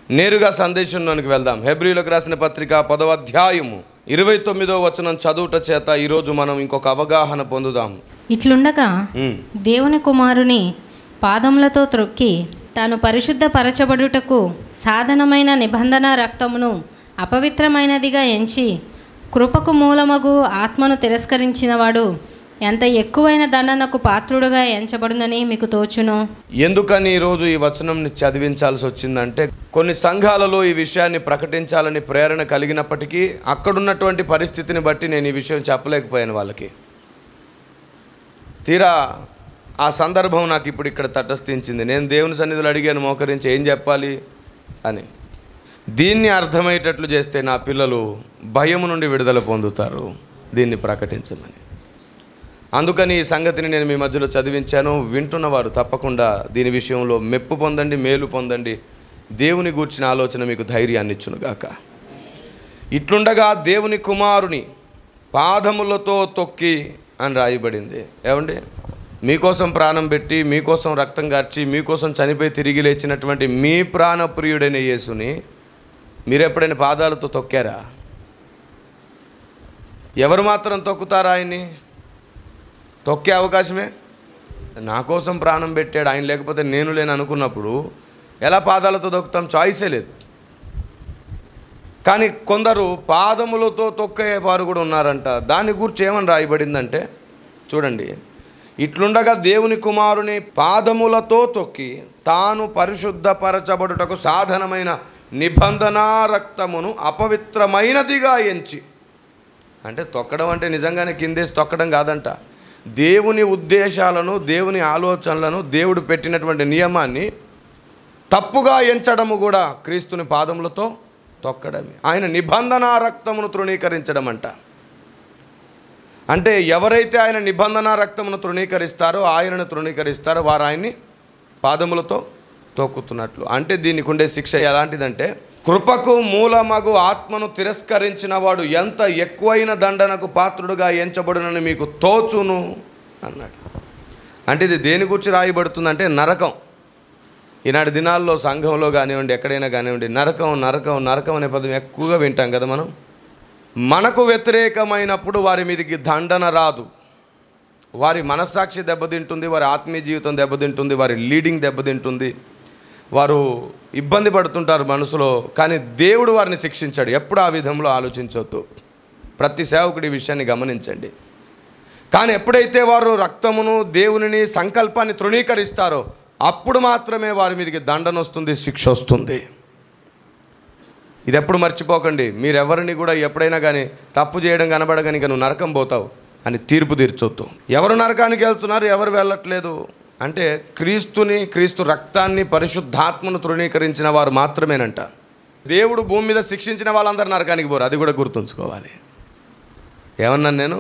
నేరుగా సందేశంలోనికి వెళ్దాం హెబ్రిలకు రాసిన పత్రిక పదవ అధ్యాయము ఇరవై తొమ్మిదో వచనం చదువుట చేత ఈరోజు మనం ఇంకొక అవగాహన పొందుదాం ఇట్లుండగా ఉమ్. దేవుని కుమారుని పాదములతో త్రొక్కి తాను పరిశుద్ధ పరచబడుటకు సాధనమైన నిబంధన రక్తమును అపవిత్రమైనదిగా ఎంచి కృపకు మూలమగు ఆత్మను తిరస్కరించినవాడు ఎంత ఎక్కువైన దండనకు పాత్రుడుగా ఎంచబడునని మీకు తోచును ఎందుకని ఈరోజు ఈ వచనంని చదివించాల్సి వచ్చిందంటే కొన్ని సంఘాలలో ఈ విషయాన్ని ప్రకటించాలని ప్రేరణ కలిగినప్పటికీ అక్కడున్నటువంటి పరిస్థితిని బట్టి నేను ఈ విషయం చెప్పలేకపోయాను వాళ్ళకి తీరా ఆ సందర్భం నాకు ఇప్పుడు ఇక్కడ తటస్థించింది నేను దేవుని సన్నిధిలో అడిగాను మోకరించి ఏం చెప్పాలి అని దీన్ని అర్థమయ్యేటట్లు చేస్తే నా పిల్లలు భయము నుండి విడుదల పొందుతారు దీన్ని ప్రకటించమని అందుకని ఈ సంగతిని నేను మీ మధ్యలో చదివించాను వింటున్నవారు తప్పకుండా దీని విషయంలో మెప్పు పొందండి మేలు పొందండి దేవుని గూర్చిన ఆలోచన మీకు ధైర్యాన్ని ఇచ్చునుగాక ఇట్లుండగా దేవుని కుమారుని పాదములతో తొక్కి అని రాయబడింది ఏమండి మీకోసం ప్రాణం పెట్టి మీకోసం రక్తం కార్చి మీకోసం చనిపోయి తిరిగి లేచినటువంటి మీ ప్రాణప్రియుడైన యేసుని మీరు ఎప్పుడైనా పాదాలతో తొక్కారా ఎవరు మాత్రం తొక్కుతారా ఆయన్ని తొక్కే అవకాశమే నా కోసం ప్రాణం పెట్టాడు ఆయన లేకపోతే నేను లేను అనుకున్నప్పుడు ఎలా పాదాలతో తొక్కుతాం చాయిసే లేదు కానీ కొందరు పాదములతో తొక్కే వారు కూడా ఉన్నారంట దాని గురించి ఏమని రాయబడిందంటే చూడండి ఇట్లుండగా దేవుని కుమారుని పాదములతో తొక్కి తాను పరిశుద్ధపరచబడుటకు సాధనమైన నిబంధన రక్తమును అపవిత్రమైనదిగా ఎంచి అంటే తొక్కడం అంటే నిజంగానే కిందేసి తొక్కడం కాదంట దేవుని ఉద్దేశాలను దేవుని ఆలోచనలను దేవుడు పెట్టినటువంటి నియమాన్ని తప్పుగా ఎంచడము కూడా క్రీస్తుని పాదములతో తొక్కడమే ఆయన నిబంధన రక్తమును తృణీకరించడం అంట అంటే ఎవరైతే ఆయన నిబంధన రక్తమును తృణీకరిస్తారో ఆయనను తృణీకరిస్తారో వారు ఆయన్ని పాదములతో తొక్కుతున్నట్లు అంటే దీనికి ఉండే శిక్ష ఎలాంటిదంటే కృపకు మూలమగు ఆత్మను తిరస్కరించిన వాడు ఎంత ఎక్కువైన దండనకు పాత్రుడుగా ఎంచబడునని మీకు తోచును అన్నాడు అంటే ఇది దేని గురించి రాయబడుతుందంటే నరకం ఈనాటి దినాల్లో సంఘంలో కానివ్వండి ఎక్కడైనా కానివ్వండి నరకం నరకం నరకం అనే పదం ఎక్కువగా వింటాం కదా మనం మనకు వ్యతిరేకమైనప్పుడు వారి మీదకి దండన రాదు వారి మనస్సాక్షి దెబ్బతింటుంది వారి ఆత్మీయ జీవితం దెబ్బతింటుంది వారి లీడింగ్ దెబ్బతింటుంది వారు ఇబ్బంది పడుతుంటారు మనసులో కానీ దేవుడు వారిని శిక్షించాడు ఎప్పుడు ఆ విధంలో ఆలోచించవద్దు ప్రతి సేవకుడి ఈ విషయాన్ని గమనించండి కానీ ఎప్పుడైతే వారు రక్తమును దేవునిని సంకల్పాన్ని తృణీకరిస్తారో అప్పుడు మాత్రమే వారి మీదకి దండన వస్తుంది శిక్ష వస్తుంది ఇది ఎప్పుడు మర్చిపోకండి మీరెవరిని కూడా ఎప్పుడైనా కానీ తప్పు చేయడం కనబడగాని ఇక నువ్వు నరకం పోతావు అని తీర్పు తీర్చొద్దు ఎవరు నరకానికి వెళ్తున్నారు ఎవరు వెళ్ళట్లేదు అంటే క్రీస్తుని క్రీస్తు రక్తాన్ని పరిశుద్ధాత్మను తృణీకరించిన వారు మాత్రమేనంట దేవుడు భూమి మీద శిక్షించిన వాళ్ళందరూ నరకానికి పోరు అది కూడా గుర్తుంచుకోవాలి ఏమన్నాను నేను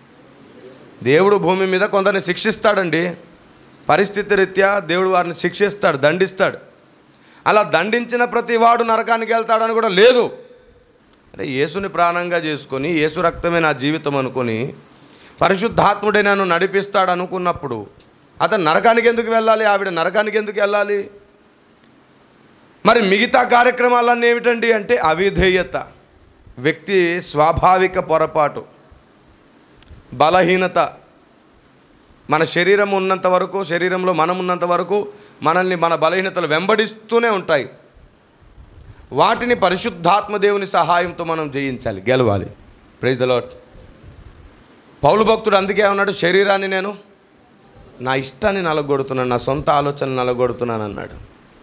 దేవుడు భూమి మీద కొందరిని శిక్షిస్తాడండి పరిస్థితి రీత్యా దేవుడు వారిని శిక్షిస్తాడు దండిస్తాడు అలా దండించిన ప్రతి వాడు నరకానికి వెళ్తాడని కూడా లేదు అంటే యేసుని ప్రాణంగా చేసుకొని యేసు రక్తమే నా జీవితం అనుకొని పరిశుద్ధాత్ముడే నన్ను నడిపిస్తాడు అనుకున్నప్పుడు అతను నరకానికి ఎందుకు వెళ్ళాలి ఆవిడ నరకానికి ఎందుకు వెళ్ళాలి మరి మిగతా కార్యక్రమాలన్నీ ఏమిటండి అంటే అవిధేయత వ్యక్తి స్వాభావిక పొరపాటు బలహీనత మన శరీరం ఉన్నంత వరకు శరీరంలో మనం ఉన్నంత వరకు మనల్ని మన బలహీనతలు వెంబడిస్తూనే ఉంటాయి వాటిని పరిశుద్ధాత్మ దేవుని సహాయంతో మనం జయించాలి గెలవాలి ప్రైజ్ ద లాట్ పౌలు భక్తుడు అందుకే ఏమన్నాడు శరీరాన్ని నేను నా ఇష్టాన్ని నలగొడుతున్నాను నా సొంత ఆలోచనలు నలగొడుతున్నాను అన్నాడు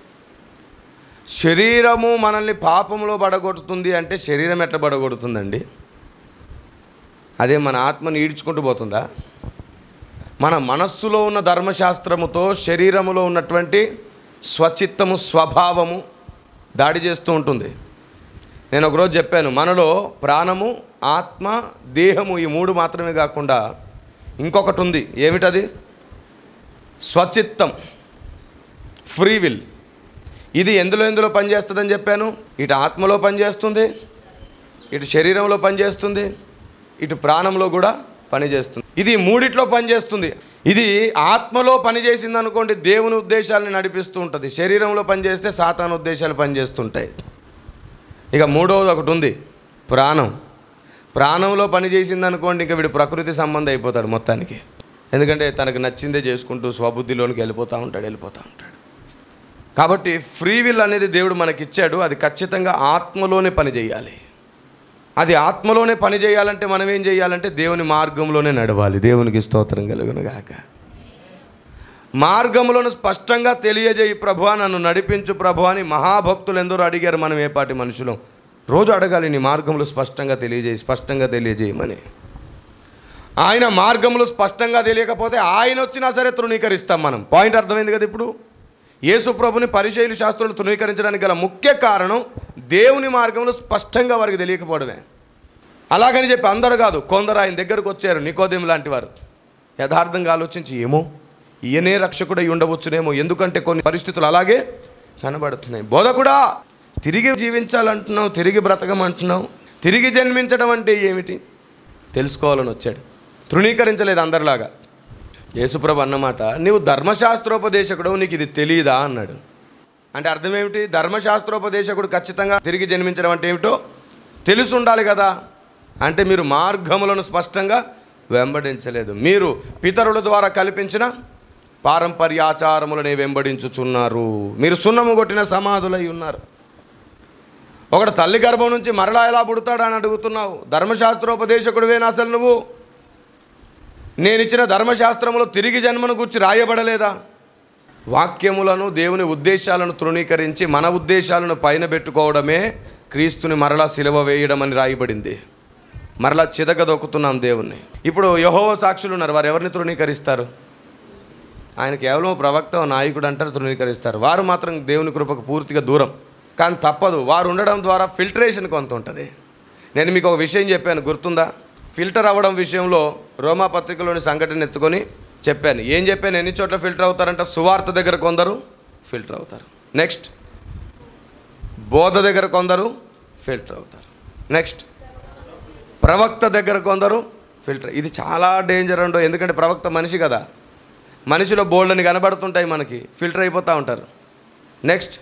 శరీరము మనల్ని పాపంలో పడగొడుతుంది అంటే శరీరం ఎట్లా పడగొడుతుందండి అదే మన ఆత్మని ఈడ్చుకుంటూ పోతుందా మన మనస్సులో ఉన్న ధర్మశాస్త్రముతో శరీరములో ఉన్నటువంటి స్వచిత్తము స్వభావము దాడి చేస్తూ ఉంటుంది నేను ఒకరోజు చెప్పాను మనలో ప్రాణము ఆత్మ దేహము ఈ మూడు మాత్రమే కాకుండా ఇంకొకటి ఉంది ఏమిటది స్వచిత్తం ఫ్రీ విల్ ఇది ఎందులో ఎందులో పనిచేస్తుందని చెప్పాను ఇటు ఆత్మలో పనిచేస్తుంది ఇటు శరీరంలో పనిచేస్తుంది ఇటు ప్రాణంలో కూడా పనిచేస్తుంది ఇది మూడిట్లో పనిచేస్తుంది ఇది ఆత్మలో పనిచేసింది అనుకోండి దేవుని ఉద్దేశాలను నడిపిస్తూ ఉంటుంది శరీరంలో పనిచేస్తే సాతాను ఉద్దేశాలు పనిచేస్తుంటాయి ఇక మూడవది ఒకటి ఉంది ప్రాణం ప్రాణంలో పని చేసింది అనుకోండి ఇంకా వీడు ప్రకృతి సంబంధం అయిపోతాడు మొత్తానికి ఎందుకంటే తనకు నచ్చిందే చేసుకుంటూ స్వబుద్ధిలోనికి వెళ్ళిపోతూ ఉంటాడు వెళ్ళిపోతూ ఉంటాడు కాబట్టి ఫ్రీ విల్ అనేది దేవుడు మనకిచ్చాడు అది ఖచ్చితంగా ఆత్మలోనే పని చేయాలి అది ఆత్మలోనే పని చేయాలంటే మనం ఏం చేయాలంటే దేవుని మార్గంలోనే నడవాలి దేవునికి స్తోత్రం కలుగును గాక మార్గములను స్పష్టంగా తెలియజేయి ప్రభు నన్ను నడిపించు ప్రభు అని మహాభక్తులు ఎందరో అడిగారు మనం ఏ పాటి మనుషులం రోజు అడగాలి నీ మార్గంలో స్పష్టంగా తెలియజేయి స్పష్టంగా తెలియజేయమని ఆయన మార్గంలో స్పష్టంగా తెలియకపోతే ఆయన వచ్చినా సరే తృణీకరిస్తాం మనం పాయింట్ అర్థమైంది కదా ఇప్పుడు యేసు ప్రభుని పరిచయలు శాస్త్రులు తృణీకరించడానికి గల ముఖ్య కారణం దేవుని మార్గంలో స్పష్టంగా వారికి తెలియకపోవడమే అలాగని చెప్పి అందరు కాదు కొందరు ఆయన దగ్గరకు వచ్చారు నికోదేం లాంటి వారు యథార్థంగా ఆలోచించి ఏమో ఈయనే రక్షకుడై ఉండవచ్చునేమో ఎందుకంటే కొన్ని పరిస్థితులు అలాగే కనబడుతున్నాయి బోధకుడా తిరిగి జీవించాలంటున్నావు తిరిగి బ్రతకమంటున్నావు తిరిగి జన్మించడం అంటే ఏమిటి తెలుసుకోవాలని వచ్చాడు తృణీకరించలేదు అందరిలాగా యేసుప్రభు అన్నమాట నీవు ధర్మశాస్త్రోపదేశకుడు నీకు ఇది తెలియదా అన్నాడు అంటే అర్థం ఏమిటి ధర్మశాస్త్రోపదేశకుడు ఖచ్చితంగా తిరిగి జన్మించడం అంటే ఏమిటో తెలిసి ఉండాలి కదా అంటే మీరు మార్గములను స్పష్టంగా వెంబడించలేదు మీరు పితరుల ద్వారా కల్పించిన పారంపర్యాచారములనే వెంబడించుచున్నారు మీరు సున్నము కొట్టిన సమాధులై ఉన్నారు ఒకడు తల్లి గర్భం నుంచి మరలా ఎలా పుడతాడా అని అడుగుతున్నావు ధర్మశాస్త్రోపదేశకుడివేనా అసలు నువ్వు నేను ఇచ్చిన ధర్మశాస్త్రములో తిరిగి జన్మను గురించి రాయబడలేదా వాక్యములను దేవుని ఉద్దేశాలను తృణీకరించి మన ఉద్దేశాలను పైన పెట్టుకోవడమే క్రీస్తుని మరలా సిలువ వేయడం అని రాయబడింది మరలా చిదగదొక్కుతున్నాం దేవుణ్ణి ఇప్పుడు యహోవ సాక్షులు ఉన్నారు వారు ఎవరిని తృణీకరిస్తారు ఆయన కేవలం ప్రవక్త ఓ నాయకుడు అంటారు తృణీకరిస్తారు వారు మాత్రం దేవుని కృపకు పూర్తిగా దూరం కానీ తప్పదు వారు ఉండడం ద్వారా ఫిల్టరేషన్ కొంత ఉంటుంది నేను మీకు ఒక విషయం చెప్పాను గుర్తుందా ఫిల్టర్ అవ్వడం విషయంలో రోమా పత్రికలోని సంఘటన ఎత్తుకొని చెప్పాను ఏం చెప్పాను ఎన్ని చోట్ల ఫిల్టర్ అవుతారంట సువార్త దగ్గర కొందరు ఫిల్టర్ అవుతారు నెక్స్ట్ బోధ దగ్గర కొందరు ఫిల్టర్ అవుతారు నెక్స్ట్ ప్రవక్త దగ్గర కొందరు ఫిల్టర్ ఇది చాలా డేంజర్ అండో ఎందుకంటే ప్రవక్త మనిషి కదా మనిషిలో బోల్డ్ని కనబడుతుంటాయి మనకి ఫిల్టర్ అయిపోతూ ఉంటారు నెక్స్ట్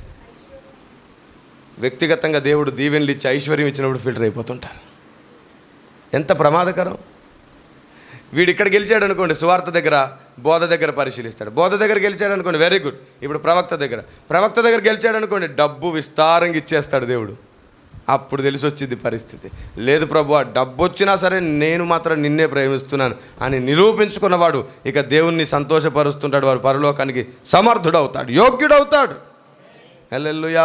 వ్యక్తిగతంగా దేవుడు దీవెనలు ఇచ్చి ఐశ్వర్యం ఇచ్చినప్పుడు ఫిల్టర్ అయిపోతుంటారు ఎంత ప్రమాదకరం వీడు ఇక్కడ గెలిచాడు అనుకోండి సువార్త దగ్గర బోధ దగ్గర పరిశీలిస్తాడు బోధ దగ్గర గెలిచాడు అనుకోండి వెరీ గుడ్ ఇప్పుడు ప్రవక్త దగ్గర ప్రవక్త దగ్గర గెలిచాడు అనుకోండి డబ్బు విస్తారంగా ఇచ్చేస్తాడు దేవుడు అప్పుడు తెలిసి వచ్చింది పరిస్థితి లేదు ప్రభు ఆ డబ్బు వచ్చినా సరే నేను మాత్రం నిన్నే ప్రేమిస్తున్నాను అని నిరూపించుకున్నవాడు ఇక దేవుణ్ణి సంతోషపరుస్తుంటాడు వాడు పరలోకానికి సమర్థుడవుతాడు యోగ్యుడవుతాడు హల్లెలూయా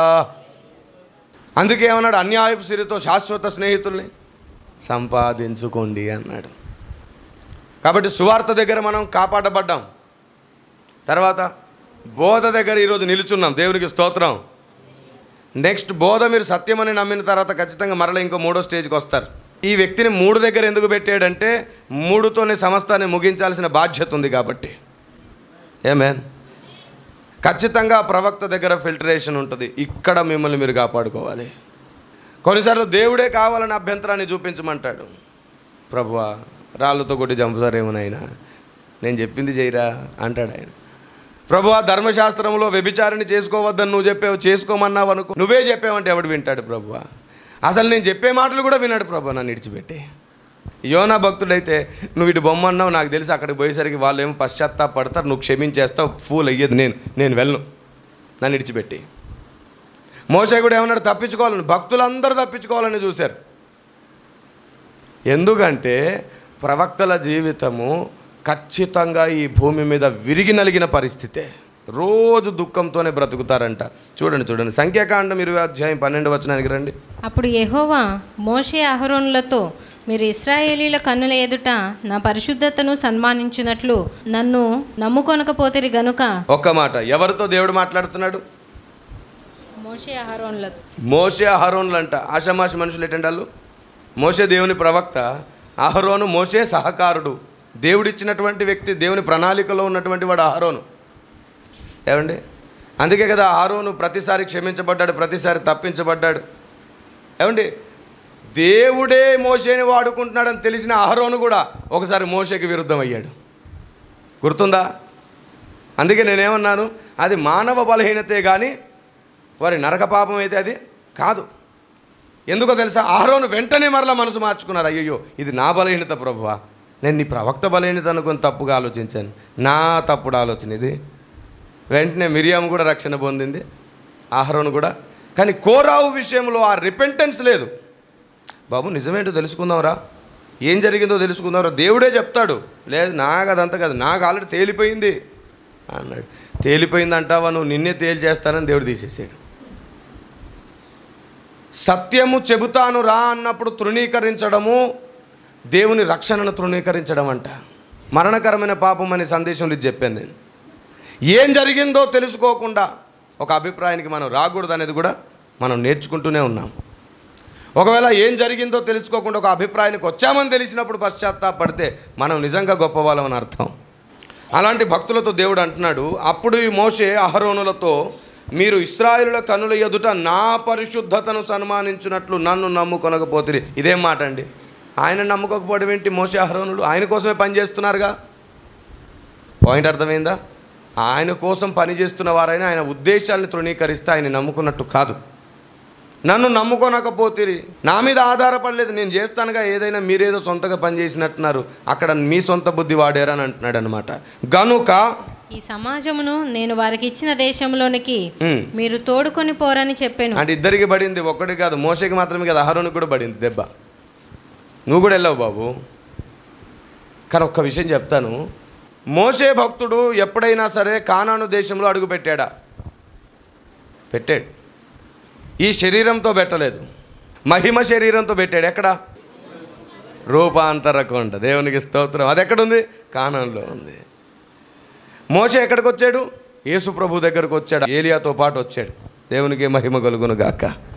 అందుకే ఏమన్నాడు అన్యాయపు సిరితో శాశ్వత స్నేహితుల్ని సంపాదించుకోండి అన్నాడు కాబట్టి సువార్త దగ్గర మనం కాపాడబడ్డాం తర్వాత బోధ దగ్గర ఈరోజు నిలుచున్నాం దేవునికి స్తోత్రం నెక్స్ట్ బోధ మీరు సత్యమని నమ్మిన తర్వాత ఖచ్చితంగా మరలా ఇంకో మూడో స్టేజ్కి వస్తారు ఈ వ్యక్తిని మూడు దగ్గర ఎందుకు పెట్టాడంటే మూడుతోనే సమస్తాన్ని ముగించాల్సిన బాధ్యత ఉంది కాబట్టి ఏమేన్ ఖచ్చితంగా ప్రవక్త దగ్గర ఫిల్టరేషన్ ఉంటుంది ఇక్కడ మిమ్మల్ని మీరు కాపాడుకోవాలి కొన్నిసార్లు దేవుడే కావాలని అభ్యంతరాన్ని చూపించమంటాడు ప్రభువా రాళ్ళతో కొట్టి చంపుతారేమోనైనా నేను చెప్పింది చేయరా అంటాడు ఆయన ప్రభువా ధర్మశాస్త్రంలో వ్యభిచారిని చేసుకోవద్దని నువ్వు చెప్పావు చేసుకోమన్నావు అనుకో నువ్వే చెప్పావంటే ఎవడు వింటాడు ప్రభువా అసలు నేను చెప్పే మాటలు కూడా విన్నాడు ప్రభు నన్ను ఇడిచిపెట్టి యోనా భక్తుడైతే నువ్వు ఇటు బొమ్మ అన్నావు నాకు తెలిసి అక్కడికి పోయేసరికి వాళ్ళు ఏమో పశ్చాత్తాపడతారు నువ్వు క్షమించేస్తావు ఫూల్ అయ్యేది నేను నేను వెళ్ళను నన్ను ఇడిచిపెట్టి మోసే కూడా ఏమన్నాడు తప్పించుకోవాలని భక్తులందరూ తప్పించుకోవాలని చూశారు ఎందుకంటే ప్రవక్తల జీవితము ఖచ్చితంగా ఈ భూమి మీద విరిగి నలిగిన పరిస్థితే రోజు దుఃఖంతోనే బ్రతుకుతారంట చూడండి చూడండి సంఖ్యాకాండం ఇరవై అధ్యాయం పన్నెండు వచనానికి రండి అప్పుడు యెహోవా మోషే అహరోనులతో మీరు ఇస్రాయేలీల కన్నుల ఎదుట నా పరిశుద్ధతను సన్మానించున్నట్లు నన్ను నమ్ముకొనకపోతిరి గనుక ఒక్క మాట ఎవరితో దేవుడు మాట్లాడుతున్నాడు మోషే అహరోనులతో మోసే అహరోన్లు అంట ఆషామాషి మనుషులు ఏంటంటే వాళ్ళు మోసే దేవుని ప్రవక్త అహరోను మోసే సహకారుడు దేవుడిచ్చినటువంటి వ్యక్తి దేవుని ప్రణాళికలో ఉన్నటువంటి వాడు అహరోను ఏమండి అందుకే కదా అహరోను ప్రతిసారి క్షమించబడ్డాడు ప్రతిసారి తప్పించబడ్డాడు ఏమండి దేవుడే మోసేని వాడుకుంటున్నాడని తెలిసిన అహరోను కూడా ఒకసారి మోసేకి విరుద్ధం అయ్యాడు గుర్తుందా అందుకే నేనేమన్నాను అది మానవ బలహీనతే కానీ వారి నరక పాపం అయితే అది కాదు ఎందుకో తెలుసా ఆరోను వెంటనే మరలా మనసు మార్చుకున్నారు అయ్యో ఇది నా బలహీనత ప్రభువా నేను నీ ప్రవక్త బలహీనత అనుకుని తప్పుగా ఆలోచించాను నా తప్పుడు ఆలోచన ఇది వెంటనే మిరియాము కూడా రక్షణ పొందింది ఆహరోను కూడా కానీ కోరావు విషయంలో ఆ రిపెంటెన్స్ లేదు బాబు నిజమేంటో తెలుసుకుందాంరా ఏం జరిగిందో తెలుసుకుందాంరా దేవుడే చెప్తాడు లేదు నాకు అదంతా కాదు నాకు ఆల్రెడీ తేలిపోయింది అన్నాడు తేలిపోయింది అంటావా నువ్వు నిన్నే తేలి చేస్తానని దేవుడు తీసేసాడు సత్యము చెబుతాను రా అన్నప్పుడు తృణీకరించడము దేవుని రక్షణను తృణీకరించడం అంట మరణకరమైన పాపం అనే సందేశంలో ఇది చెప్పాను నేను ఏం జరిగిందో తెలుసుకోకుండా ఒక అభిప్రాయానికి మనం రాకూడదు అనేది కూడా మనం నేర్చుకుంటూనే ఉన్నాం ఒకవేళ ఏం జరిగిందో తెలుసుకోకుండా ఒక అభిప్రాయానికి వచ్చామని తెలిసినప్పుడు పశ్చాత్తాపడితే మనం నిజంగా గొప్పవాళ్ళమని అర్థం అలాంటి భక్తులతో దేవుడు అంటున్నాడు అప్పుడు ఈ మోషే అహరోనులతో మీరు ఇస్రాయేలుల కనుల ఎదుట నా పరిశుద్ధతను సన్మానించినట్లు నన్ను నమ్ముకొనకపోతే ఇదేం మాట అండి ఆయన నమ్ముకోకపోవడం ఏంటి మోసే అహరోనులు ఆయన కోసమే పనిచేస్తున్నారుగా పాయింట్ అర్థమైందా ఆయన కోసం పనిచేస్తున్న వారైనా ఆయన ఉద్దేశాలను తృణీకరిస్తే ఆయన నమ్ముకున్నట్టు కాదు నన్ను నమ్ముకోనకపోతే నా మీద ఆధారపడలేదు నేను చేస్తానుగా ఏదైనా మీరేదో సొంతగా పనిచేసినట్టున్నారు అక్కడ మీ సొంత బుద్ధి వాడారని అంటున్నాడు అనమాట గనుక ఈ సమాజమును నేను వారికి ఇచ్చిన దేశంలోనికి ఉమ్, మీరు తోడుకొని పోరని చెప్పాను అంటే ఇద్దరికి పడింది ఒక్కటి కాదు మోసకి మాత్రమే కాదు అహరోనికి కూడా పడింది దెబ్బ నువ్వు కూడా వెళ్ళావు బాబు కానీ ఒక్క విషయం చెప్తాను మోసే భక్తుడు ఎప్పుడైనా సరే కానాను దేశంలో అడుగు పెట్టాడా పెట్టాడు ఈ శరీరంతో పెట్టలేదు మహిమ శరీరంతో పెట్టాడు ఎక్కడ రూపాంతర కొండ దేవునికి స్తోత్రం అది ఎక్కడుంది కానాన్లో ఉంది మోసే ఎక్కడికి వచ్చాడు యేసు ప్రభు దగ్గరకు వచ్చాడు ఏలియాతో పాటు వచ్చాడు దేవునికి మహిమ కలుగును గాక